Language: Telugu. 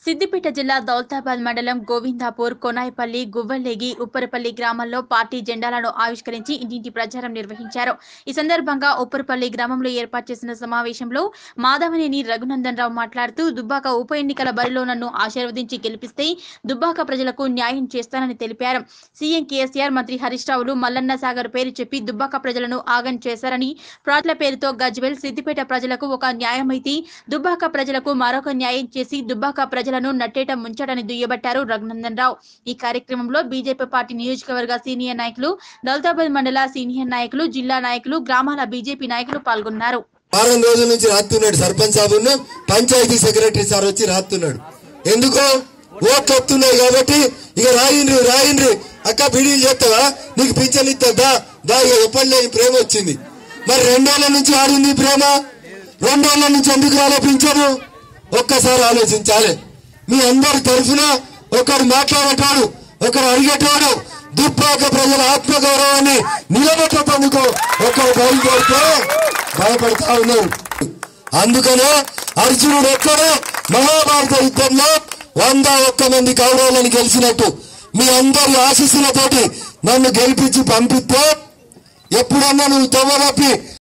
సిద్దిపేట జిల్లా దౌలతాబాద్ మండలం గోవిందాపూర్ కొనాయిపల్లి గువ్వలేగి ఉప్పరపల్లి గ్రామాల్లో పార్టీ జెండాలను ఆవిష్కరించి ఇంటింటి ప్రచారం నిర్వహించారు ఈ సందర్భంగా ఉప్పరపల్లి గ్రామంలో ఏర్పాటు చేసిన సమావేశంలో మాధవనేని రఘునందన్ రావు మాట్లాడుతూ దుబ్బాక ఉప ఎన్నికల బరిలో నన్ను ఆశీర్వదించి గెలిపిస్తే దుబ్బాక ప్రజలకు న్యాయం చేస్తానని తెలిపారు సీఎం కేసీఆర్ మంత్రి హరీష్ రావులు మల్లన్న సాగర్ పేరు చెప్పి దుబ్బాక ప్రజలను ఆగం చేశారని ప్రాట్ల పేరుతో గజ్వెల్ సిద్దిపేట ప్రజలకు ఒక న్యాయమైతే దుబ్బాక ప్రజలకు మరొక న్యాయం చేసి దుబ్బాక ప్రజలను నట్టేట ముంచాడని దుయ్యబట్టారు రఘునందన్ రావు ఈ కార్యక్రమంలో బీజేపీ పార్టీ నియోజకవర్గ సీనియర్ నాయకులు దౌలతాబాద్ మండల సీనియర్ నాయకులు జిల్లా నాయకులు గ్రామాల బీజేపీ నాయకులు పాల్గొన్నారు వారం రోజుల నుంచి రాస్తున్నాడు సర్పంచ్ సాబును పంచాయతీ సెక్రటరీ సార్ వచ్చి రాస్తున్నాడు ఎందుకు ఓట్లు వస్తున్నాయి కాబట్టి ఇక రాయిండ్రి రాయిండ్రి అక్క బిడీలు చేస్తావా నీకు పింఛన్ ఇస్తా దా ఇక ఎప్పటి లేని ప్రేమ వచ్చింది మరి రెండేళ్ల నుంచి ఆడింది ఈ ప్రేమ రెండేళ్ల నుంచి ఎందుకు రాలే పింఛను ఒక్కసారి ఆలోచించాలి మీ అందరి తరఫున ఒకరు మాట్లాడేటాడు ఒకరు అడిగేటాడు దుబ్బాక ప్రజల ఆత్మగౌరవాన్ని నిలబెట్టేందుకు ఒకరు బయలుదేరితే భయపడతా ఉన్నారు అందుకనే అర్జునుడు ఎక్కడో మహాభారత యుద్ధంలో వంద ఒక్క మంది కౌరవులను గెలిచినట్టు మీ అందరి ఆశీస్సులతోటి నన్ను గెలిపించి పంపిస్తే ఎప్పుడన్నా నువ్వు తవ్వనప్పి